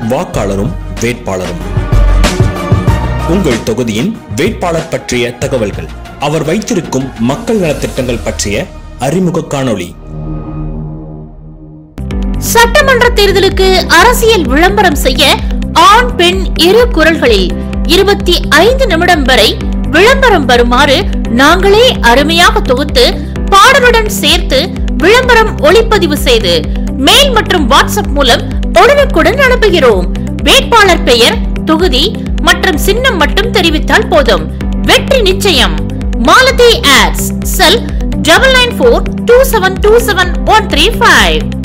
வாக்காளரும் வேட்பாளரும் உங்கள் தொகுதியின் வேட்பாளர் பற்றிய தகவல்கள் அவர் வைத்திருக்கும் மக்கள் நலத்திட்டங்கள் பற்றிய அறிமுக காணொளி சட்டமன்ற தேர்தலுக்கு அரசியல் விளம்பரம் செய்ய ஆண் பெண் இரு குரல்களில் இருபத்தி ஐந்து நிமிடம் வரை விளம்பரம் வருமாறு நாங்களே அருமையாக தொகுத்து பாடலுடன் சேர்த்து விளம்பரம் ஒளிப்பதிவு செய்து மெயில் மற்றும் வாட்ஸ்அப் மூலம் உடனுக்குடன் அனுப்புகிறோம் வேட்பாளர் பெயர் தொகுதி மற்றும் சின்னம் மட்டும் தெரிவித்தால் போதும் வெற்றி நிச்சயம் Malathi ads cell double nine four two seven two seven one three five